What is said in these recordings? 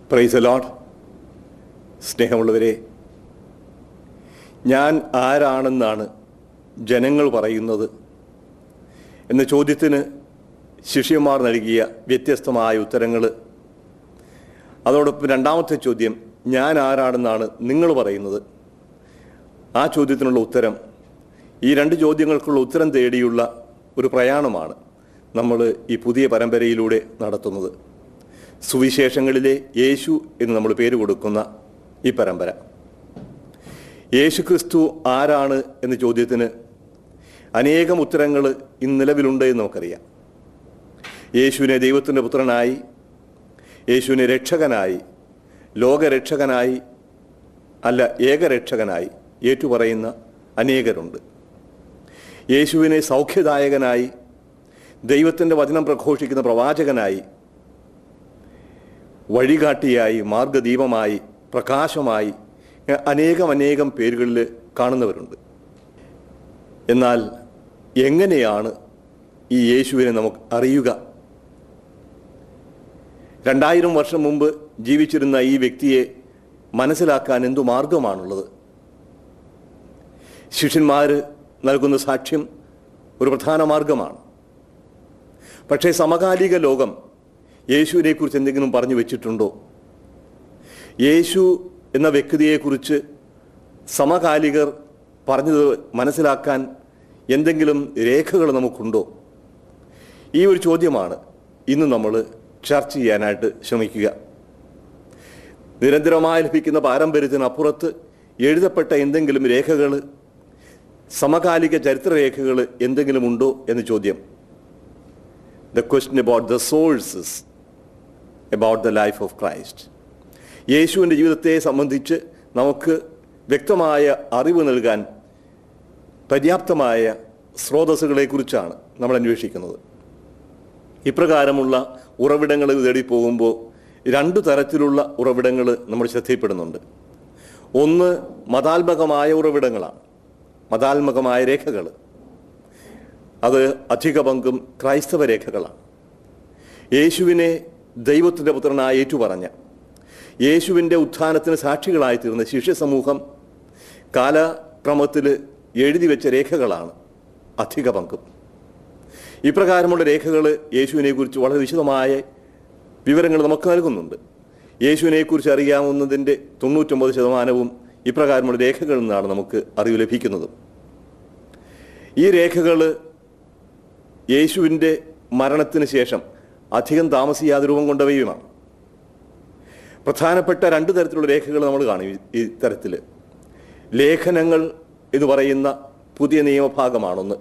price load സ്നേഹമുള്ളവരെ ഞാൻ ആരാണെന്നാണ് ജനങ്ങൾ പറയുന്നത് എന്ന ചോദ്യത്തിന് ശിഷ്യന്മാർ നൽകിയ വ്യത്യസ്തമായ ഉത്തരങ്ങൾ അതോടൊപ്പം രണ്ടാമത്തെ ചോദ്യം ഞാൻ ആരാണെന്നാണ് നിങ്ങൾ പറയുന്നത് ആ ചോദ്യത്തിനുള്ള ഉത്തരം ഈ രണ്ട് ചോദ്യങ്ങൾക്കുള്ള ഉത്തരം തേടിയുള്ള ഒരു പ്രയാണമാണ് നമ്മൾ ഈ പുതിയ പരമ്പരയിലൂടെ നടത്തുന്നത് സുവിശേഷങ്ങളിലെ യേശു എന്ന് നമ്മൾ പേര് കൊടുക്കുന്ന ഈ പരമ്പര യേശു ക്രിസ്തു ആരാണ് എന്ന ചോദ്യത്തിന് അനേകം ഉത്തരങ്ങൾ ഇന്ന് നിലവിലുണ്ട് എന്ന് നമുക്കറിയാം യേശുവിനെ ദൈവത്തിൻ്റെ പുത്രനായി യേശുവിനെ രക്ഷകനായി ലോകരക്ഷകനായി അല്ല ഏകരക്ഷകനായി ഏറ്റുപറയുന്ന അനേകരുണ്ട് യേശുവിനെ സൗഖ്യദായകനായി ദൈവത്തിൻ്റെ വചനം പ്രഘോഷിക്കുന്ന പ്രവാചകനായി വഴികാട്ടിയായി മാർഗദീപമായി പ്രകാശമായി ഇങ്ങനെ അനേകം അനേകം പേരുകളിൽ കാണുന്നവരുണ്ട് എന്നാൽ എങ്ങനെയാണ് ഈ യേശുവിനെ നമുക്ക് അറിയുക രണ്ടായിരം വർഷം മുമ്പ് ജീവിച്ചിരുന്ന ഈ വ്യക്തിയെ മനസ്സിലാക്കാൻ എന്തു മാർഗമാണുള്ളത് ശിഷ്യന്മാർ നൽകുന്ന സാക്ഷ്യം ഒരു പ്രധാന മാർഗമാണ് പക്ഷേ സമകാലിക ലോകം യേശുവിനെക്കുറിച്ച് എന്തെങ്കിലും പറഞ്ഞു വെച്ചിട്ടുണ്ടോ യേശു എന്ന വ്യക്തിയെക്കുറിച്ച് സമകാലികർ പറഞ്ഞത് മനസ്സിലാക്കാൻ എന്തെങ്കിലും രേഖകൾ നമുക്കുണ്ടോ ഈ ഒരു ചോദ്യമാണ് ഇന്ന് നമ്മൾ ചർച്ച ചെയ്യാനായിട്ട് ശ്രമിക്കുക നിരന്തരമായി ലഭിക്കുന്ന പാരമ്പര്യത്തിനപ്പുറത്ത് എഴുതപ്പെട്ട എന്തെങ്കിലും രേഖകൾ സമകാലിക ചരിത്രരേഖകൾ എന്തെങ്കിലും ഉണ്ടോ എന്ന ചോദ്യം the question about the sources about the life of Christ യേശുവിൻ്റെ ജീവിതത്തെ സംബന്ധിച്ച് നമുക്ക് വ്യക്തമായ അറിവ് നൽകാൻ പര്യാപ്തമായ സ്രോതസ്സുകളെക്കുറിച്ചാണ് നമ്മൾ അന്വേഷിക്കുന്നത് ഇപ്രകാരമുള്ള ഉറവിടങ്ങൾ തേടി പോകുമ്പോൾ രണ്ടു തരത്തിലുള്ള ഉറവിടങ്ങൾ നമ്മൾ ശ്രദ്ധയിൽപ്പെടുന്നുണ്ട് ഒന്ന് മതാത്മകമായ ഉറവിടങ്ങളാണ് മതാത്മകമായ രേഖകൾ അത് അധിക പങ്കും ക്രൈസ്തവ രേഖകളാണ് യേശുവിനെ ദൈവത്തിൻ്റെ പുത്രനായി ഏറ്റുപറഞ്ഞ യേശുവിൻ്റെ ഉത്ഥാനത്തിന് സാക്ഷികളായി തീർന്ന ശിഷ്യ സമൂഹം കാലക്രമത്തിൽ എഴുതി വെച്ച രേഖകളാണ് അധിക പങ്കും ഇപ്രകാരമുള്ള രേഖകൾ യേശുവിനെക്കുറിച്ച് വളരെ വിശദമായ വിവരങ്ങൾ നമുക്ക് നൽകുന്നുണ്ട് യേശുവിനെക്കുറിച്ച് അറിയാവുന്നതിൻ്റെ തൊണ്ണൂറ്റൊമ്പത് ശതമാനവും ഇപ്രകാരമുള്ള രേഖകളിൽ നിന്നാണ് നമുക്ക് അറിവ് ലഭിക്കുന്നതും ഈ രേഖകൾ യേശുവിൻ്റെ മരണത്തിന് ശേഷം അധികം താമസിയാതെ രൂപം കൊണ്ടവയുമാണ് പ്രധാനപ്പെട്ട രണ്ട് തരത്തിലുള്ള രേഖകൾ നമ്മൾ കാണും ഈ- ഈ തരത്തിൽ ലേഖനങ്ങൾ എന്ന് പറയുന്ന പുതിയ നിയമഭാഗമാണൊന്ന്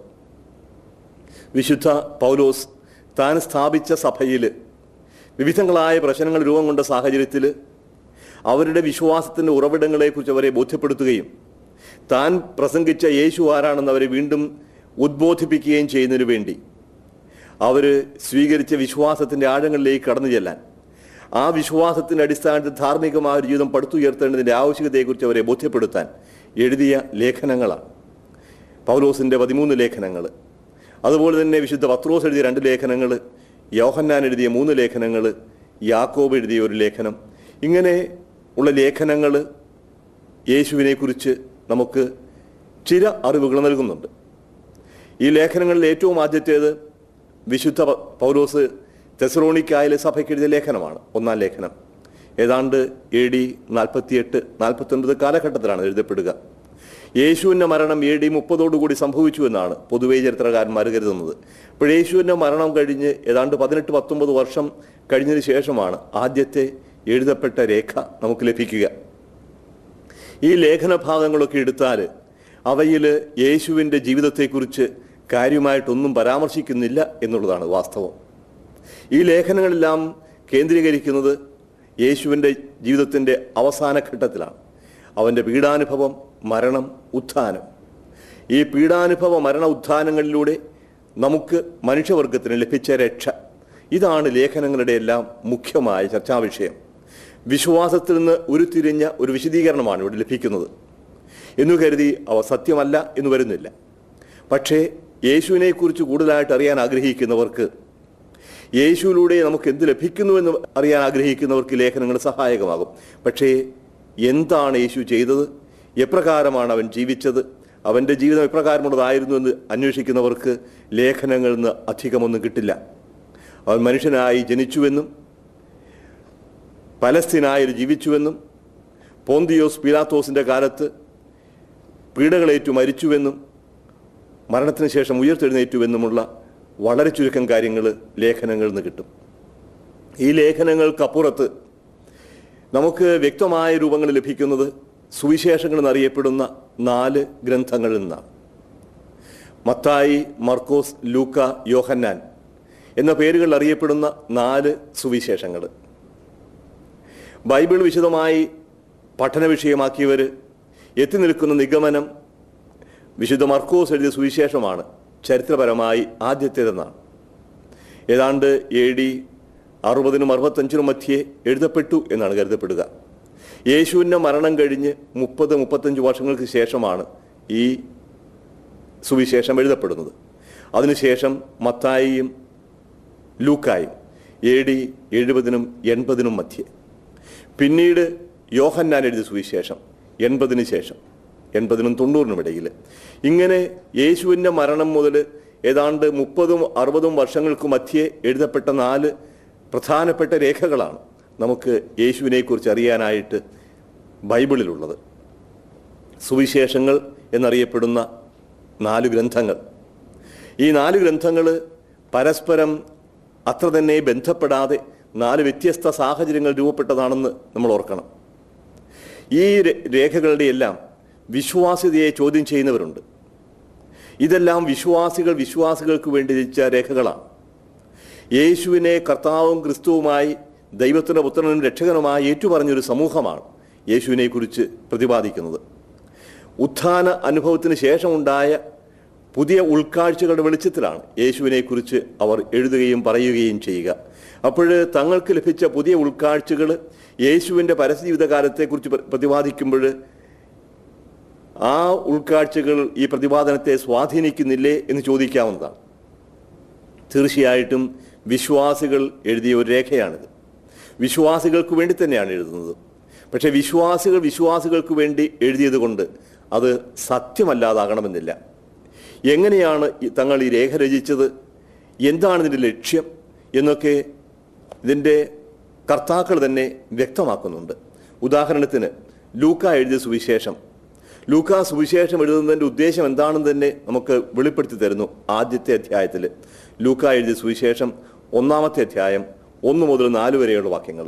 വിശുദ്ധ പൗലോസ് താൻ സ്ഥാപിച്ച സഭയിൽ വിവിധങ്ങളായ പ്രശ്നങ്ങൾ രൂപം കൊണ്ട സാഹചര്യത്തിൽ അവരുടെ വിശ്വാസത്തിൻ്റെ ഉറവിടങ്ങളെക്കുറിച്ച് അവരെ ബോധ്യപ്പെടുത്തുകയും താൻ പ്രസംഗിച്ച യേശു ആരാണെന്ന് അവരെ വീണ്ടും ഉദ്ബോധിപ്പിക്കുകയും ചെയ്യുന്നതിനു വേണ്ടി അവർ സ്വീകരിച്ച വിശ്വാസത്തിൻ്റെ ആഴങ്ങളിലേക്ക് കടന്നു ചെല്ലാൻ ആ വിശ്വാസത്തിൻ്റെ അടിസ്ഥാനത്തിൽ ധാർമ്മികമായ ഒരു ജീവിതം പടുത്തുയർത്തേണ്ടതിൻ്റെ ആവശ്യകതയെക്കുറിച്ച് അവരെ ബോധ്യപ്പെടുത്താൻ എഴുതിയ ലേഖനങ്ങളാണ് പൗലോസിൻ്റെ പതിമൂന്ന് ലേഖനങ്ങൾ അതുപോലെ തന്നെ വിശുദ്ധ പത്രോസ് എഴുതിയ രണ്ട് ലേഖനങ്ങൾ യോഹന്നാൻ എഴുതിയ മൂന്ന് ലേഖനങ്ങൾ യാക്കോബ് എഴുതിയ ഒരു ലേഖനം ഇങ്ങനെ ഉള്ള ലേഖനങ്ങൾ യേശുവിനെക്കുറിച്ച് നമുക്ക് ചില അറിവുകൾ നൽകുന്നുണ്ട് ഈ ലേഖനങ്ങളിൽ ഏറ്റവും ആദ്യത്തേത് വിശുദ്ധ പ- പൗലോസ് തെസറോണിക്കായിലെ സഭയ്ക്ക് എഴുതിയ ലേഖനമാണ് ഒന്നാം ലേഖനം ഏതാണ്ട് എ ഡി നാൽപ്പത്തിയെട്ട് നാൽപ്പത്തൊൻപത് കാലഘട്ടത്തിലാണ് എഴുതപ്പെടുക യേശുവിൻ്റെ മരണം എ ഡി മുപ്പതോടുകൂടി സംഭവിച്ചു എന്നാണ് പൊതുവേ ചരിത്രകാരന്മാർ കരുതുന്നത് അപ്പോൾ യേശുവിൻ്റെ മരണം കഴിഞ്ഞ് ഏതാണ്ട് പതിനെട്ട് പത്തൊമ്പത് വർഷം കഴിഞ്ഞതിന് ശേഷമാണ് ആദ്യത്തെ എഴുതപ്പെട്ട രേഖ നമുക്ക് ലഭിക്കുക ഈ ലേഖന ഭാഗങ്ങളൊക്കെ എടുത്താൽ അവയിൽ യേശുവിൻ്റെ ജീവിതത്തെക്കുറിച്ച് കാര്യമായിട്ടൊന്നും പരാമർശിക്കുന്നില്ല എന്നുള്ളതാണ് വാസ്തവം ഈ ലേഖനങ്ങളെല്ലാം കേന്ദ്രീകരിക്കുന്നത് യേശുവിൻ്റെ ജീവിതത്തിൻ്റെ അവസാന ഘട്ടത്തിലാണ് അവൻ്റെ പീഡാനുഭവം മരണം ഉത്ഥാനം ഈ പീഡാനുഭവ മരണ ഉത്ഥാനങ്ങളിലൂടെ നമുക്ക് മനുഷ്യവർഗത്തിന് ലഭിച്ച രക്ഷ ഇതാണ് ലേഖനങ്ങളുടെ എല്ലാം മുഖ്യമായ ചർച്ചാ വിഷയം വിശ്വാസത്തിൽ നിന്ന് ഉരുത്തിരിഞ്ഞ ഒരു വിശദീകരണമാണ് ഇവിടെ ലഭിക്കുന്നത് എന്നു കരുതി അവ സത്യമല്ല എന്ന് വരുന്നില്ല പക്ഷേ യേശുവിനെക്കുറിച്ച് കൂടുതലായിട്ട് അറിയാൻ ആഗ്രഹിക്കുന്നവർക്ക് യേശുവിലൂടെ നമുക്ക് എന്ത് ലഭിക്കുന്നുവെന്ന് അറിയാൻ ആഗ്രഹിക്കുന്നവർക്ക് ലേഖനങ്ങൾ സഹായകമാകും പക്ഷേ എന്താണ് യേശു ചെയ്തത് എപ്രകാരമാണ് അവൻ ജീവിച്ചത് അവൻ്റെ ജീവിതം എപ്രകാരമുള്ളതായിരുന്നു എന്ന് അന്വേഷിക്കുന്നവർക്ക് ലേഖനങ്ങളിൽ നിന്ന് അധികമൊന്നും കിട്ടില്ല അവൻ മനുഷ്യനായി ജനിച്ചുവെന്നും പലസ്തീനായിൽ ജീവിച്ചുവെന്നും പോന്തിയോസ് പീലാത്തോസിൻ്റെ കാലത്ത് പീഡകളേറ്റു മരിച്ചുവെന്നും മരണത്തിന് ശേഷം ഉയർത്തെഴുന്നേറ്റുവെന്നുമുള്ള വളരെ ചുരുക്കം കാര്യങ്ങൾ ലേഖനങ്ങളിൽ നിന്ന് കിട്ടും ഈ ലേഖനങ്ങൾക്കപ്പുറത്ത് നമുക്ക് വ്യക്തമായ രൂപങ്ങൾ ലഭിക്കുന്നത് സുവിശേഷങ്ങൾ എന്നറിയപ്പെടുന്ന നാല് ഗ്രന്ഥങ്ങളിൽ നിന്നാണ് മത്തായി മർക്കോസ് ലൂക്ക യോഹന്നാൻ എന്ന പേരുകളിൽ അറിയപ്പെടുന്ന നാല് സുവിശേഷങ്ങൾ ബൈബിൾ വിശദമായി പഠന വിഷയമാക്കിയവർ എത്തി നിൽക്കുന്ന നിഗമനം വിശുദ്ധ മർക്കോസ് എഴുതിയ സുവിശേഷമാണ് ചരിത്രപരമായി ആദ്യത്തേതെന്നാണ് ഏതാണ്ട് എ ഡി അറുപതിനും അറുപത്തഞ്ചിനും മധ്യേ എഴുതപ്പെട്ടു എന്നാണ് കരുതപ്പെടുക യേശുവിൻ്റെ മരണം കഴിഞ്ഞ് മുപ്പത് മുപ്പത്തഞ്ച് വർഷങ്ങൾക്ക് ശേഷമാണ് ഈ സുവിശേഷം എഴുതപ്പെടുന്നത് അതിനുശേഷം മത്തായിയും ലൂക്കായും എ ഡി എഴുപതിനും എൺപതിനും മധ്യേ പിന്നീട് യോഹന്നാൻ എഴുതിയ സുവിശേഷം എൺപതിന് ശേഷം എൺപതിനും തൊണ്ണൂറിനും ഇടയിൽ ഇങ്ങനെ യേശുവിൻ്റെ മരണം മുതൽ ഏതാണ്ട് മുപ്പതും അറുപതും വർഷങ്ങൾക്ക് മധ്യേ എഴുതപ്പെട്ട നാല് പ്രധാനപ്പെട്ട രേഖകളാണ് നമുക്ക് യേശുവിനെക്കുറിച്ച് അറിയാനായിട്ട് ബൈബിളിലുള്ളത് സുവിശേഷങ്ങൾ എന്നറിയപ്പെടുന്ന നാല് ഗ്രന്ഥങ്ങൾ ഈ നാല് ഗ്രന്ഥങ്ങൾ പരസ്പരം അത്ര തന്നെ ബന്ധപ്പെടാതെ നാല് വ്യത്യസ്ത സാഹചര്യങ്ങൾ രൂപപ്പെട്ടതാണെന്ന് നമ്മൾ ഓർക്കണം ഈ രേ- രേഖകളുടെ എല്ലാം വിശ്വാസ്യതയെ ചോദ്യം ചെയ്യുന്നവരുണ്ട് ഇതെല്ലാം വിശ്വാസികൾ വിശ്വാസികൾക്ക് വേണ്ടി രചിച്ച രേഖകളാണ് യേശുവിനെ കർത്താവും ക്രിസ്തുവുമായി ദൈവത്തിൻ്റെ പുത്രനും രക്ഷകനുമായി ഏറ്റുപറഞ്ഞൊരു സമൂഹമാണ് യേശുവിനെക്കുറിച്ച് പ്രതിപാദിക്കുന്നത് ഉത്ഥാന അനുഭവത്തിന് ശേഷമുണ്ടായ പുതിയ ഉൾക്കാഴ്ചകളുടെ വെളിച്ചത്തിലാണ് യേശുവിനെക്കുറിച്ച് അവർ എഴുതുകയും പറയുകയും ചെയ്യുക അപ്പോൾ തങ്ങൾക്ക് ലഭിച്ച പുതിയ ഉൾക്കാഴ്ചകൾ യേശുവിൻ്റെ പരസ്യജീവിതകാലത്തെക്കുറിച്ച് പ്ര- പ്രതിപാദിക്കുമ്പോൾ ആ ഉൾക്കാഴ്ചകൾ ഈ പ്രതിപാദനത്തെ സ്വാധീനിക്കുന്നില്ലേ എന്ന് ചോദിക്കാവുന്നതാണ് തീർച്ചയായിട്ടും വിശ്വാസികൾ എഴുതിയ ഒരു രേഖയാണിത് വിശ്വാസികൾക്ക് വേണ്ടി തന്നെയാണ് എഴുതുന്നത് പക്ഷേ വിശ്വാസികൾ വിശ്വാസികൾക്ക് വേണ്ടി എഴുതിയത് കൊണ്ട് അത് സത്യമല്ലാതാകണമെന്നില്ല എങ്ങനെയാണ് ഈ- തങ്ങൾ ഈ രേഖ രചിച്ചത് എന്താണ് ഇതിൻ്റെ ലക്ഷ്യം എന്നൊക്കെ ഇതിൻ്റെ കർത്താക്കൾ തന്നെ വ്യക്തമാക്കുന്നുണ്ട് ഉദാഹരണത്തിന് ലൂക്ക എഴുതിയ സുവിശേഷം ലൂക്ക സുവിശേഷം എഴുതുന്നതിൻ്റെ ഉദ്ദേശം എന്താണെന്ന് തന്നെ നമുക്ക് വെളിപ്പെടുത്തി തരുന്നു ആദ്യത്തെ അധ്യായത്തിൽ ലൂക്ക എഴുതിയ സുവിശേഷം ഒന്നാമത്തെ അധ്യായം ഒന്ന് മുതൽ നാല് വരെയുള്ള വാക്യങ്ങൾ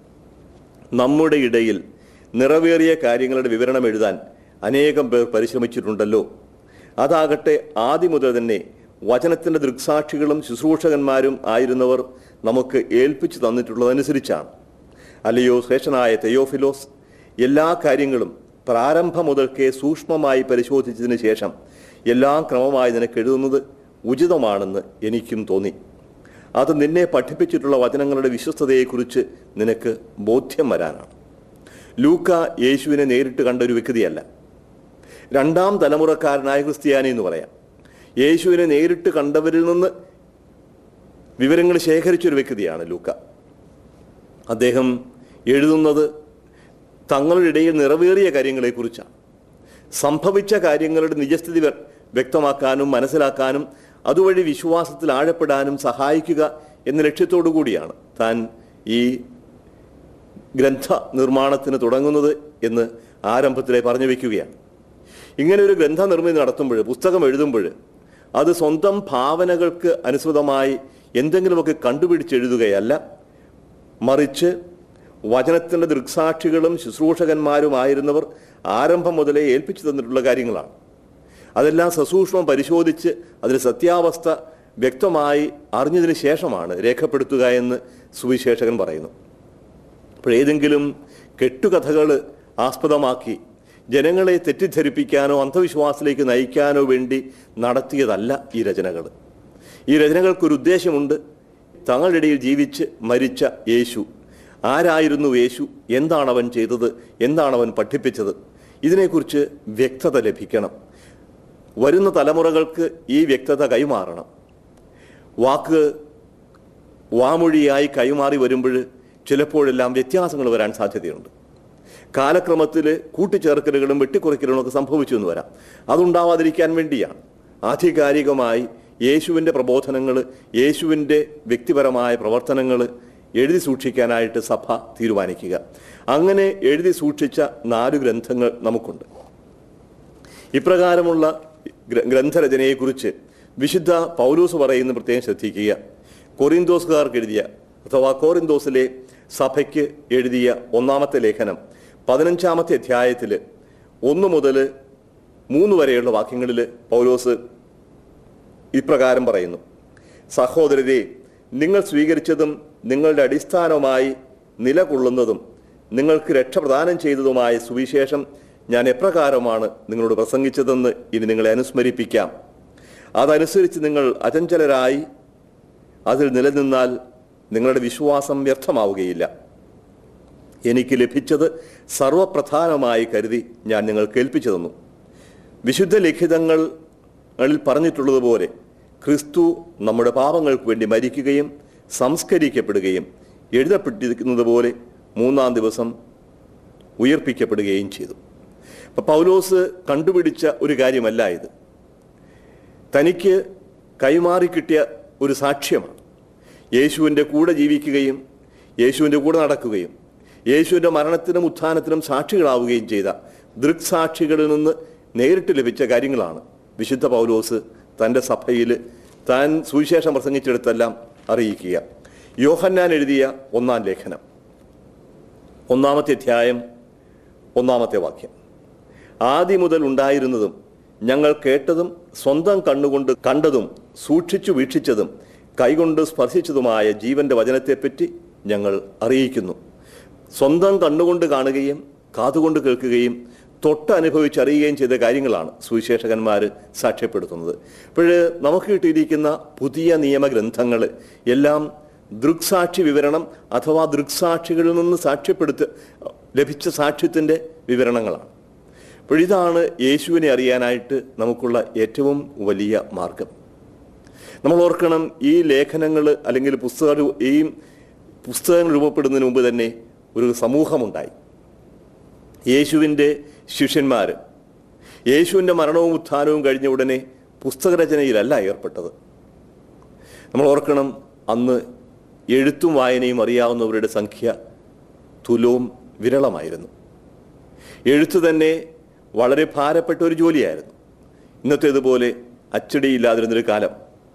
നമ്മുടെ ഇടയിൽ നിറവേറിയ കാര്യങ്ങളുടെ വിവരണം എഴുതാൻ അനേകം പേർ പരിശ്രമിച്ചിട്ടുണ്ടല്ലോ അതാകട്ടെ ആദ്യം മുതൽ തന്നെ വചനത്തിൻ്റെ ദൃക്സാക്ഷികളും ശുശ്രൂഷകന്മാരും ആയിരുന്നവർ നമുക്ക് ഏൽപ്പിച്ചു തന്നിട്ടുള്ളതനുസരിച്ചാണ് അല്ലയോ ശ്രേഷ്ഠനായ തെയോഫിലോസ് എല്ലാ കാര്യങ്ങളും പ്രാരംഭം മുതൽക്കേ സൂക്ഷ്മമായി പരിശോധിച്ചതിന് ശേഷം എല്ലാം ക്രമമായി നിനക്ക് എഴുതുന്നത് ഉചിതമാണെന്ന് എനിക്കും തോന്നി അത് നിന്നെ പഠിപ്പിച്ചിട്ടുള്ള വചനങ്ങളുടെ വിശ്വസ്തതയെക്കുറിച്ച് നിനക്ക് ബോധ്യം വരാനാണ് ലൂക്ക യേശുവിനെ നേരിട്ട് കണ്ട ഒരു വ്യക്തിയല്ല രണ്ടാം തലമുറക്കാരനായ ക്രിസ്ത്യാനി എന്ന് പറയാം യേശുവിനെ നേരിട്ട് കണ്ടവരിൽ നിന്ന് വിവരങ്ങൾ ശേഖരിച്ചൊരു വ്യക്തിയാണ് ലൂക്ക അദ്ദേഹം എഴുതുന്നത് തങ്ങളുടെ ഇടയിൽ നിറവേറിയ കാര്യങ്ങളെക്കുറിച്ചാണ് സംഭവിച്ച കാര്യങ്ങളുടെ നിജസ്ഥിതി വ്യ- വ്യക്തമാക്കാനും മനസ്സിലാക്കാനും അതുവഴി വിശ്വാസത്തിൽ ആഴപ്പെടാനും സഹായിക്കുക എന്ന ലക്ഷ്യത്തോടു കൂടിയാണ് താൻ ഈ ഗ്രന്ഥ നിർമ്മാണത്തിന് തുടങ്ങുന്നത് എന്ന് ആരംഭത്തിലെ പറഞ്ഞു വയ്ക്കുകയാണ് ഇങ്ങനെ ഒരു ഗ്രന്ഥ നിർമ്മിതി നടത്തുമ്പോൾ പുസ്തകം എഴുതുമ്പോൾ അത് സ്വന്തം ഭാവനകൾക്ക് അനുസൃതമായി എന്തെങ്കിലുമൊക്കെ കണ്ടുപിടിച്ചെഴുതുകയല്ല മറിച്ച് വചനത്തിൻ്റെ ദൃക്സാക്ഷികളും ശുശ്രൂഷകന്മാരുമായിരുന്നവർ ആരംഭം മുതലേ ഏൽപ്പിച്ചു തന്നിട്ടുള്ള കാര്യങ്ങളാണ് അതെല്ലാം സസൂക്ഷ്മം പരിശോധിച്ച് അതിൽ സത്യാവസ്ഥ വ്യക്തമായി അറിഞ്ഞതിന് ശേഷമാണ് രേഖപ്പെടുത്തുക എന്ന് സുവിശേഷകൻ പറയുന്നു അപ്പോൾ ഏതെങ്കിലും കെട്ടുകഥകൾ ആസ്പദമാക്കി ജനങ്ങളെ തെറ്റിദ്ധരിപ്പിക്കാനോ അന്ധവിശ്വാസത്തിലേക്ക് നയിക്കാനോ വേണ്ടി നടത്തിയതല്ല ഈ രചനകൾ ഈ രചനകൾക്കൊരു ഉദ്ദേശമുണ്ട് തങ്ങളുടെ ഇടയിൽ ജീവിച്ച് മരിച്ച യേശു ആരായിരുന്നു യേശു എന്താണ് അവൻ ചെയ്തത് എന്താണ് അവൻ പഠിപ്പിച്ചത് ഇതിനെക്കുറിച്ച് വ്യക്തത ലഭിക്കണം വരുന്ന തലമുറകൾക്ക് ഈ വ്യക്തത കൈമാറണം വാക്ക് വാമൊഴിയായി കൈമാറി വരുമ്പോൾ ചിലപ്പോഴെല്ലാം വ്യത്യാസങ്ങൾ വരാൻ സാധ്യതയുണ്ട് കാലക്രമത്തിൽ കൂട്ടിച്ചേർക്കലുകളും വെട്ടിക്കുറയ്ക്കലുകളും ഒക്കെ സംഭവിച്ചു എന്ന് വരാം അതുണ്ടാവാതിരിക്കാൻ വേണ്ടിയാണ് ആധികാരികമായി യേശുവിൻ്റെ പ്രബോധനങ്ങൾ യേശുവിൻ്റെ വ്യക്തിപരമായ പ്രവർത്തനങ്ങൾ എഴുതി സൂക്ഷിക്കാനായിട്ട് സഭ തീരുമാനിക്കുക അങ്ങനെ എഴുതി സൂക്ഷിച്ച നാല് ഗ്രന്ഥങ്ങൾ നമുക്കുണ്ട് ഇപ്രകാരമുള്ള ഗ്ര- ഗ്രന്ഥരചനയെക്കുറിച്ച് വിശുദ്ധ പൗലൂസ് പറയുന്ന പ്രത്യേകം ശ്രദ്ധിക്കുക കൊറിന്തോസുകാർക്ക് എഴുതിയ അഥവാ കോറിന്തോസിലെ സഭയ്ക്ക് എഴുതിയ ഒന്നാമത്തെ ലേഖനം പതിനഞ്ചാമത്തെ അധ്യായത്തിൽ ഒന്ന് മുതൽ മൂന്ന് വരെയുള്ള വാക്യങ്ങളിൽ പൗലോസ് ഇപ്രകാരം പറയുന്നു സഹോദരരെ നിങ്ങൾ സ്വീകരിച്ചതും നിങ്ങളുടെ അടിസ്ഥാനമായി നിലകൊള്ളുന്നതും നിങ്ങൾക്ക് രക്ഷ പ്രദാനം ചെയ്തതുമായ സുവിശേഷം ഞാൻ എപ്രകാരമാണ് നിങ്ങളോട് പ്രസംഗിച്ചതെന്ന് ഇനി നിങ്ങളെ അനുസ്മരിപ്പിക്കാം അതനുസരിച്ച് നിങ്ങൾ അചഞ്ചലരായി അതിൽ നിലനിന്നാൽ നിങ്ങളുടെ വിശ്വാസം വ്യർത്ഥമാവുകയില്ല എനിക്ക് ലഭിച്ചത് സർവപ്രധാനമായി കരുതി ഞാൻ നിങ്ങൾ കേൾപ്പിച്ചു തന്നു വിശുദ്ധ ലിഖിതങ്ങളിൽ പറഞ്ഞിട്ടുള്ളതുപോലെ ക്രിസ്തു നമ്മുടെ പാപങ്ങൾക്ക് വേണ്ടി മരിക്കുകയും സംസ്കരിക്കപ്പെടുകയും എഴുതപ്പെട്ടിരിക്കുന്നത് പോലെ മൂന്നാം ദിവസം ഉയർപ്പിക്കപ്പെടുകയും ചെയ്തു അപ്പൊ പൗലോസ് കണ്ടുപിടിച്ച ഒരു കാര്യമല്ല ഇത് തനിക്ക് കൈമാറി കിട്ടിയ ഒരു സാക്ഷ്യമാണ് യേശുവിൻ്റെ കൂടെ ജീവിക്കുകയും യേശുവിൻ്റെ കൂടെ നടക്കുകയും യേശുവിൻ്റെ മരണത്തിനും ഉത്ഥാനത്തിനും സാക്ഷികളാവുകയും ചെയ്ത ദൃക്സാക്ഷികളിൽ നിന്ന് നേരിട്ട് ലഭിച്ച കാര്യങ്ങളാണ് വിശുദ്ധ പൗലോസ് തൻ്റെ സഭയിൽ താൻ സുവിശേഷം പ്രസംഗിച്ചെടുത്തെല്ലാം അറിയിക്കുക യോഹന്നാൻ എഴുതിയ ഒന്നാം ലേഖനം ഒന്നാമത്തെ അധ്യായം ഒന്നാമത്തെ വാക്യം ആദ്യം മുതൽ ഉണ്ടായിരുന്നതും ഞങ്ങൾ കേട്ടതും സ്വന്തം കണ്ണുകൊണ്ട് കണ്ടതും സൂക്ഷിച്ചു വീക്ഷിച്ചതും കൈകൊണ്ട് സ്പർശിച്ചതുമായ ജീവന്റെ വചനത്തെപ്പറ്റി ഞങ്ങൾ അറിയിക്കുന്നു സ്വന്തം കണ്ണുകൊണ്ട് കാണുകയും കാതുകൊണ്ട് കേൾക്കുകയും തൊട്ട് അനുഭവിച്ചറിയുകയും ചെയ്ത കാര്യങ്ങളാണ് സുവിശേഷകന്മാർ സാക്ഷ്യപ്പെടുത്തുന്നത് അപ്പോൾ നമുക്ക് കിട്ടിയിരിക്കുന്ന പുതിയ നിയമഗ്രന്ഥങ്ങൾ എല്ലാം ദൃക്സാക്ഷി വിവരണം അഥവാ ദൃക്സാക്ഷികളിൽ നിന്ന് സാക്ഷ്യപ്പെടുത്ത ലഭിച്ച സാക്ഷ്യത്തിൻ്റെ വിവരണങ്ങളാണ് അപ്പോൾ ഇതാണ് യേശുവിനെ അറിയാനായിട്ട് നമുക്കുള്ള ഏറ്റവും വലിയ മാർഗം നമ്മൾ ഓർക്കണം ഈ ലേഖനങ്ങൾ അല്ലെങ്കിൽ പുസ്തക രൂ- ഈ പുസ്തകങ്ങൾ രൂപപ്പെടുന്നതിന് മുമ്പ് തന്നെ ഒരു സമൂഹമുണ്ടായി യേശുവിൻ്റെ ശിഷ്യന്മാർ യേശുവിൻ്റെ മരണവും ഉത്ഥാനവും കഴിഞ്ഞ ഉടനെ പുസ്തകരചനയിലല്ല ഏർപ്പെട്ടത് നമ്മൾ ഓർക്കണം അന്ന് എഴുത്തും വായനയും അറിയാവുന്നവരുടെ സംഖ്യ തുലവും വിരളമായിരുന്നു എഴുത്ത് തന്നെ വളരെ ഭാരപ്പെട്ട ഒരു ജോലിയായിരുന്നു ഇന്നത്തേതുപോലെ അച്ചടിയില്ലാതിരുന്നൊരു കാലം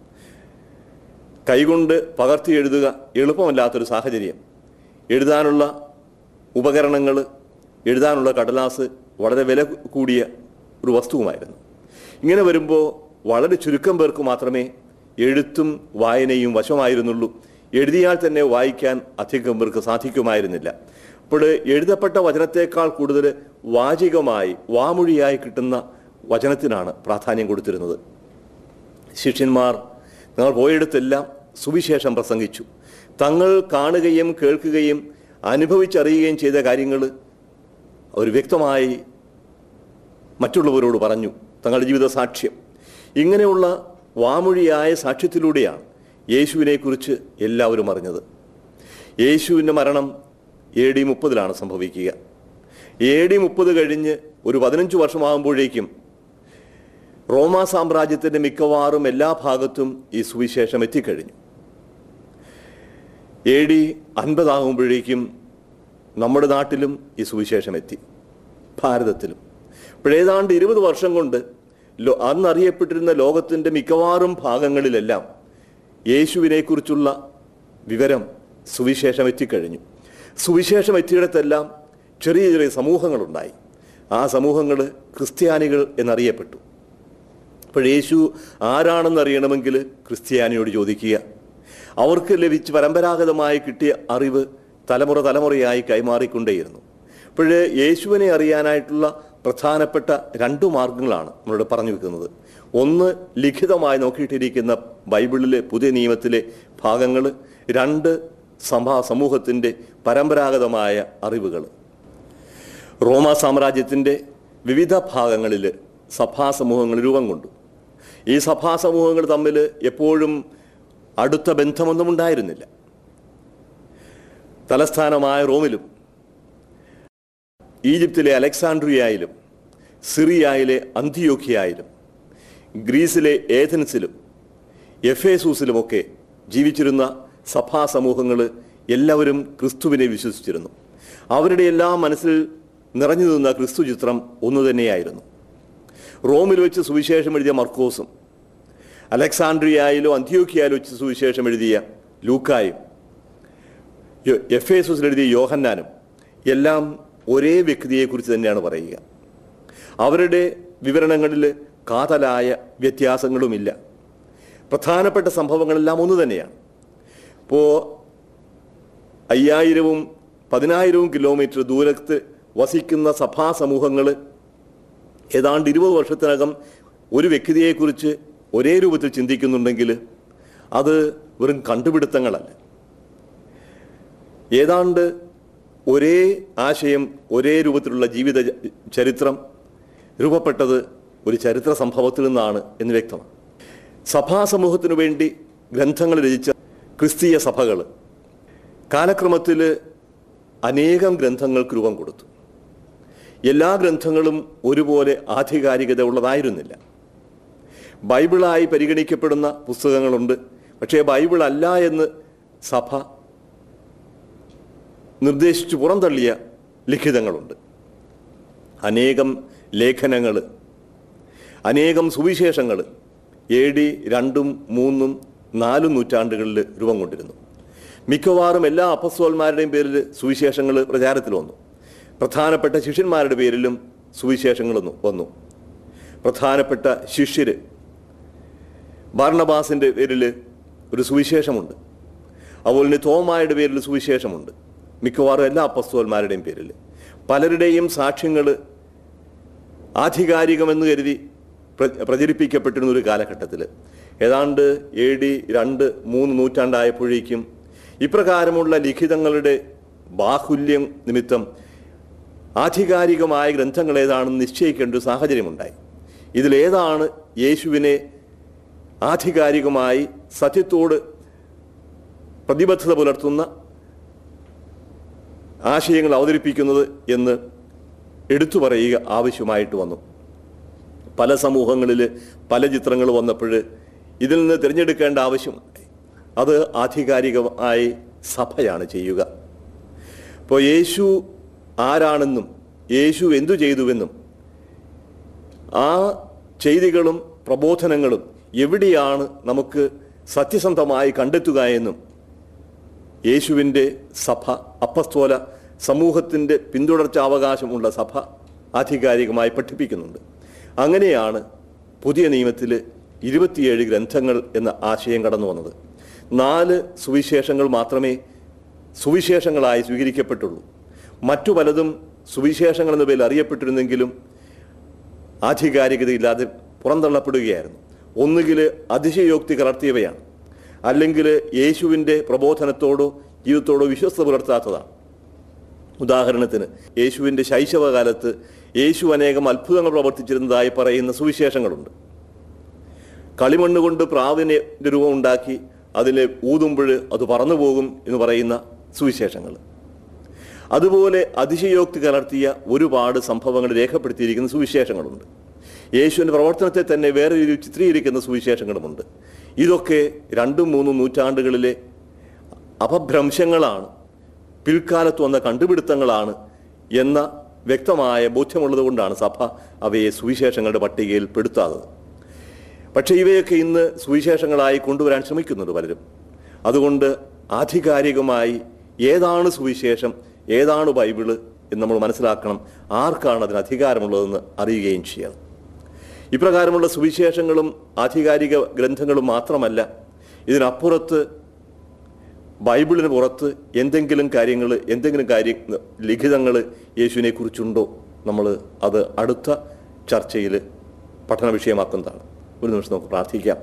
കൈകൊണ്ട് പകർത്തി എഴുതുക എളുപ്പമല്ലാത്തൊരു സാഹചര്യം എഴുതാനുള്ള ഉപകരണങ്ങൾ എഴുതാനുള്ള കടലാസ് വളരെ വില കൂടിയ ഒരു വസ്തുവുമായിരുന്നു ഇങ്ങനെ വരുമ്പോൾ വളരെ ചുരുക്കം പേർക്ക് മാത്രമേ എഴുത്തും വായനയും വശമായിരുന്നുള്ളൂ എഴുതിയാൽ തന്നെ വായിക്കാൻ അധികം പേർക്ക് സാധിക്കുമായിരുന്നില്ല അപ്പോൾ എഴുതപ്പെട്ട വചനത്തേക്കാൾ കൂടുതൽ വാചികമായി വാമൊഴിയായി കിട്ടുന്ന വചനത്തിനാണ് പ്രാധാന്യം കൊടുത്തിരുന്നത് ശിഷ്യന്മാർ തങ്ങൾ പോയിടത്തെല്ലാം സുവിശേഷം പ്രസംഗിച്ചു തങ്ങൾ കാണുകയും കേൾക്കുകയും അനുഭവിച്ചറിയുകയും ചെയ്ത കാര്യങ്ങൾ അവർ വ്യക്തമായി മറ്റുള്ളവരോട് പറഞ്ഞു തങ്ങളുടെ ജീവിത സാക്ഷ്യം ഇങ്ങനെയുള്ള വാമൊഴിയായ സാക്ഷ്യത്തിലൂടെയാണ് യേശുവിനെക്കുറിച്ച് എല്ലാവരും അറിഞ്ഞത് യേശുവിൻ്റെ മരണം എ ഡി മുപ്പതിലാണ് സംഭവിക്കുക എ ഡി മുപ്പത് കഴിഞ്ഞ് ഒരു പതിനഞ്ച് വർഷമാകുമ്പോഴേക്കും റോമാ സാമ്രാജ്യത്തിൻ്റെ മിക്കവാറും എല്ലാ ഭാഗത്തും ഈ സുവിശേഷം എത്തിക്കഴിഞ്ഞു എ ഡി അൻപതാകുമ്പോഴേക്കും നമ്മുടെ നാട്ടിലും ഈ സുവിശേഷം എത്തി ഭാരതത്തിലും ഇപ്പോഴേതാണ്ട് ഇരുപത് വർഷം കൊണ്ട് ലോ അന്നറിയപ്പെട്ടിരുന്ന ലോകത്തിൻ്റെ മിക്കവാറും ഭാഗങ്ങളിലെല്ലാം യേശുവിനെക്കുറിച്ചുള്ള വിവരം സുവിശേഷം എത്തിക്കഴിഞ്ഞു സുവിശേഷം എത്തിയിടത്തെല്ലാം ചെറിയ ചെറിയ സമൂഹങ്ങളുണ്ടായി ആ സമൂഹങ്ങൾ ക്രിസ്ത്യാനികൾ എന്നറിയപ്പെട്ടു അപ്പോൾ യേശു ആരാണെന്ന് അറിയണമെങ്കിൽ ക്രിസ്ത്യാനിയോട് ചോദിക്കുക അവർക്ക് ലഭിച്ച് പരമ്പരാഗതമായി കിട്ടിയ അറിവ് തലമുറ തലമുറയായി കൈമാറിക്കൊണ്ടേയിരുന്നു അപ്പോൾ യേശുവിനെ അറിയാനായിട്ടുള്ള പ്രധാനപ്പെട്ട രണ്ട് മാർഗങ്ങളാണ് നമ്മളിവിടെ പറഞ്ഞു വെക്കുന്നത് ഒന്ന് ലിഖിതമായി നോക്കിയിട്ടിരിക്കുന്ന ബൈബിളിലെ പുതിയ നിയമത്തിലെ ഭാഗങ്ങൾ രണ്ട് സഭാ സമൂഹത്തിൻ്റെ പരമ്പരാഗതമായ അറിവുകൾ റോമാ സാമ്രാജ്യത്തിൻ്റെ വിവിധ ഭാഗങ്ങളിൽ സഭാ സമൂഹങ്ങൾ രൂപം കൊണ്ടു ഈ സഭാ സമൂഹങ്ങൾ തമ്മിൽ എപ്പോഴും അടുത്ത ബന്ധമൊന്നും ഉണ്ടായിരുന്നില്ല തലസ്ഥാനമായ റോമിലും ഈജിപ്തിലെ അലക്സാൻഡ്രിയയിലും സിറിയയിലെ അന്തിയോഖിയായാലും ഗ്രീസിലെ ഏഥൻസിലും എഫേസൂസിലുമൊക്കെ ജീവിച്ചിരുന്ന സഭാ സമൂഹങ്ങൾ എല്ലാവരും ക്രിസ്തുവിനെ വിശ്വസിച്ചിരുന്നു അവരുടെ എല്ലാം മനസ്സിൽ നിറഞ്ഞു നിന്ന ക്രിസ്തു ചിത്രം ഒന്നു തന്നെയായിരുന്നു റോമിൽ വെച്ച് സുവിശേഷം എഴുതിയ മർക്കോസും അലക്സാൻഡ്രിയയിലോ അന്ത്യോക്കിയയിലോ വെച്ച് സുവിശേഷം എഴുതിയ ലൂക്കായും യോ- എഫേസൂസിൽ എഴുതിയ യോഹന്നാനും എല്ലാം ഒരേ വ്യക്തിയെക്കുറിച്ച് തന്നെയാണ് പറയുക അവരുടെ വിവരണങ്ങളിൽ കാതലായ വ്യത്യാസങ്ങളുമില്ല പ്രധാനപ്പെട്ട സംഭവങ്ങളെല്ലാം ഒന്ന് തന്നെയാണ് ഇപ്പോൾ അയ്യായിരവും പതിനായിരവും കിലോമീറ്റർ ദൂരത്ത് വസിക്കുന്ന സഭാ സമൂഹങ്ങൾ ഏതാണ്ട് ഇരുപത് വർഷത്തിനകം ഒരു വ്യക്തിയെക്കുറിച്ച് ഒരേ രൂപത്തിൽ ചിന്തിക്കുന്നുണ്ടെങ്കിൽ അത് വെറും കണ്ടുപിടുത്തങ്ങളല്ല ഏതാണ്ട് ഒരേ ആശയം ഒരേ രൂപത്തിലുള്ള ജീവിത ച- ചരിത്രം രൂപപ്പെട്ടത് ഒരു ചരിത്ര സംഭവത്തിൽ നിന്നാണ് എന്ന് വ്യക്തമാണ് സഭാ സമൂഹത്തിനു വേണ്ടി ഗ്രന്ഥങ്ങൾ രചിച്ച ക്രിസ്തീയ സഭകൾ കാലക്രമത്തിൽ അനേകം ഗ്രന്ഥങ്ങൾക്ക് രൂപം കൊടുത്തു എല്ലാ ഗ്രന്ഥങ്ങളും ഒരുപോലെ ആധികാരികത ഉള്ളതായിരുന്നില്ല ബൈബിളായി പരിഗണിക്കപ്പെടുന്ന പുസ്തകങ്ങളുണ്ട് പക്ഷേ ബൈബിൾ അല്ല എന്ന് സഭ നിർദ്ദേശിച്ചു പുറന്തള്ളിയ ലിഖിതങ്ങളുണ്ട് അനേകം ലേഖനങ്ങൾ അനേകം സുവിശേഷങ്ങൾ എ ഡി രണ്ടും മൂന്നും നാലും നൂറ്റാണ്ടുകളിൽ രൂപം കൊണ്ടിരുന്നു മിക്കവാറും എല്ലാ അപ്പസ്തോന്മാരുടെയും പേരിൽ സുവിശേഷങ്ങൾ പ്രചാരത്തിൽ വന്നു പ്രധാനപ്പെട്ട ശിഷ്യന്മാരുടെ പേരിലും സുവിശേഷങ്ങൾ വന്നു- വന്നു പ്രധാനപ്പെട്ട ശിഷ്യര് ബാർണബാസിൻ്റെ പേരിൽ ഒരു സുവിശേഷമുണ്ട് അതുപോലെ തന്നെ തോമായുടെ പേരിൽ സുവിശേഷമുണ്ട് മിക്കവാറും എല്ലാ അപ്പസ്തോന്മാരുടെയും പേരിൽ പലരുടെയും സാക്ഷ്യങ്ങൾ ആധികാരികമെന്ന് കരുതി പ്ര- പ്രചരിപ്പിക്കപ്പെട്ടിരുന്ന ഒരു കാലഘട്ടത്തിൽ ഏതാണ്ട് എ ഡി രണ്ട് മൂന്ന് നൂറ്റാണ്ടായപ്പോഴേക്കും ഇപ്രകാരമുള്ള ലിഖിതങ്ങളുടെ ബാഹുല്യം നിമിത്തം ആധികാരികമായ ഗ്രന്ഥങ്ങൾ ഏതാണെന്ന് നിശ്ചയിക്കേണ്ട ഒരു സാഹചര്യമുണ്ടായി ഇതിലേതാണ് യേശുവിനെ ആധികാരികമായി സത്യത്തോട് പ്രതിബദ്ധത പുലർത്തുന്ന ആശയങ്ങൾ അവതരിപ്പിക്കുന്നത് എന്ന് എടുത്തു പറയുക ആവശ്യമായിട്ട് വന്നു പല സമൂഹങ്ങളിൽ പല ചിത്രങ്ങൾ വന്നപ്പോൾ ഇതിൽ നിന്ന് തിരഞ്ഞെടുക്കേണ്ട ആവശ്യമുണ്ടായി അത് ആധികാരികമായി സഭയാണ് ചെയ്യുക ഇപ്പോൾ യേശു ആരാണെന്നും യേശു എന്തു ചെയ്തുവെന്നും ആ ചെയ്തികളും പ്രബോധനങ്ങളും എവിടെയാണ് നമുക്ക് സത്യസന്ധമായി കണ്ടെത്തുക എന്നും യേശുവിൻ്റെ സഭ അപ്പസ്തോല സമൂഹത്തിൻ്റെ പിന്തുടർച്ചാവകാശമുള്ള സഭ ആധികാരികമായി പഠിപ്പിക്കുന്നുണ്ട് അങ്ങനെയാണ് പുതിയ നിയമത്തിൽ ഇരുപത്തിയേഴ് ഗ്രന്ഥങ്ങൾ എന്ന ആശയം കടന്നു വന്നത് നാല് സുവിശേഷങ്ങൾ മാത്രമേ സുവിശേഷങ്ങളായി സ്വീകരിക്കപ്പെട്ടുള്ളൂ മറ്റു പലതും സുവിശേഷങ്ങൾ എന്ന പേരിൽ അറിയപ്പെട്ടിരുന്നെങ്കിലും ആധികാരികതയില്ലാതെ പുറന്തള്ളപ്പെടുകയായിരുന്നു ഒന്നുകിൽ അതിശയോക്തി കലർത്തിയവയാണ് അല്ലെങ്കിൽ യേശുവിൻ്റെ പ്രബോധനത്തോടോ ജീവിതത്തോടോ വിശ്വസ്ത പുലർത്താത്തതാണ് ഉദാഹരണത്തിന് യേശുവിൻ്റെ ശൈശവകാലത്ത് യേശു അനേകം അത്ഭുതങ്ങൾ പ്രവർത്തിച്ചിരുന്നതായി പറയുന്ന സുവിശേഷങ്ങളുണ്ട് കളിമണ്ണ് കൊണ്ട് പ്രാവിനെ രൂപം ഉണ്ടാക്കി അതിനെ ഊതുമ്പോൾ അത് പറന്നു പോകും എന്ന് പറയുന്ന സുവിശേഷങ്ങൾ അതുപോലെ അതിശയോക്തി കലർത്തിയ ഒരുപാട് സംഭവങ്ങൾ രേഖപ്പെടുത്തിയിരിക്കുന്ന സുവിശേഷങ്ങളുണ്ട് യേശുവിൻ്റെ പ്രവർത്തനത്തെ തന്നെ വേറെ രീതിയിൽ ചിത്രീകരിക്കുന്ന സുവിശേഷങ്ങളുമുണ്ട് ഇതൊക്കെ രണ്ടും മൂന്നും നൂറ്റാണ്ടുകളിലെ അപഭ്രംശങ്ങളാണ് പിൽക്കാലത്ത് വന്ന കണ്ടുപിടുത്തങ്ങളാണ് എന്ന വ്യക്തമായ ബോധ്യമുള്ളത് കൊണ്ടാണ് സഭ അവയെ സുവിശേഷങ്ങളുടെ പട്ടികയിൽ പെടുത്താത്തത് പക്ഷേ ഇവയൊക്കെ ഇന്ന് സുവിശേഷങ്ങളായി കൊണ്ടുവരാൻ ശ്രമിക്കുന്നുണ്ട് പലരും അതുകൊണ്ട് ആധികാരികമായി ഏതാണ് സുവിശേഷം ഏതാണ് ബൈബിള് എന്ന് നമ്മൾ മനസ്സിലാക്കണം ആർക്കാണ് അതിന് അധികാരമുള്ളതെന്ന് അറിയുകയും ചെയ്യണം ഇപ്രകാരമുള്ള സുവിശേഷങ്ങളും ആധികാരിക ഗ്രന്ഥങ്ങളും മാത്രമല്ല ഇതിനപ്പുറത്ത് ബൈബിളിന് പുറത്ത് എന്തെങ്കിലും കാര്യങ്ങൾ എന്തെങ്കിലും കാര്യ ലിഖിതങ്ങൾ യേശുവിനെ കുറിച്ചുണ്ടോ നമ്മൾ അത് അടുത്ത ചർച്ചയിൽ പഠന വിഷയമാക്കുന്നതാണ് ഒരു നിമിഷം നമുക്ക് പ്രാർത്ഥിക്കാം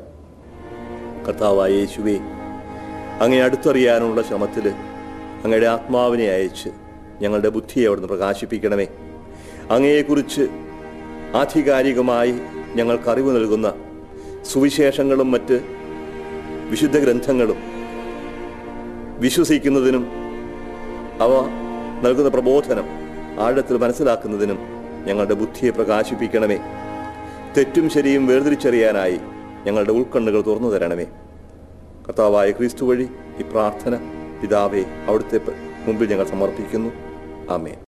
കർത്താവായ യേശുവെ അങ്ങനെ അടുത്തറിയാനുള്ള ശ്രമത്തിൽ അങ്ങയുടെ ആത്മാവിനെ അയച്ച് ഞങ്ങളുടെ ബുദ്ധിയെ അവിടുന്ന് പ്രകാശിപ്പിക്കണമേ അങ്ങയെക്കുറിച്ച് ആധികാരികമായി ഞങ്ങൾക്ക് അറിവ് നൽകുന്ന സുവിശേഷങ്ങളും മറ്റ് വിശുദ്ധ ഗ്രന്ഥങ്ങളും വിശ്വസിക്കുന്നതിനും അവ നൽകുന്ന പ്രബോധനം ആഴത്തിൽ മനസ്സിലാക്കുന്നതിനും ഞങ്ങളുടെ ബുദ്ധിയെ പ്രകാശിപ്പിക്കണമേ തെറ്റും ശരിയും വേർതിരിച്ചറിയാനായി ഞങ്ങളുടെ ഉൾക്കണ്ണുകൾ തുറന്നു തരണമേ കർത്താവായ ക്രിസ്തു വഴി ഈ പ്രാർത്ഥന പിതാവെ അവിടുത്തെ മുമ്പിൽ ഞങ്ങൾ സമർപ്പിക്കുന്നു ആമേൻ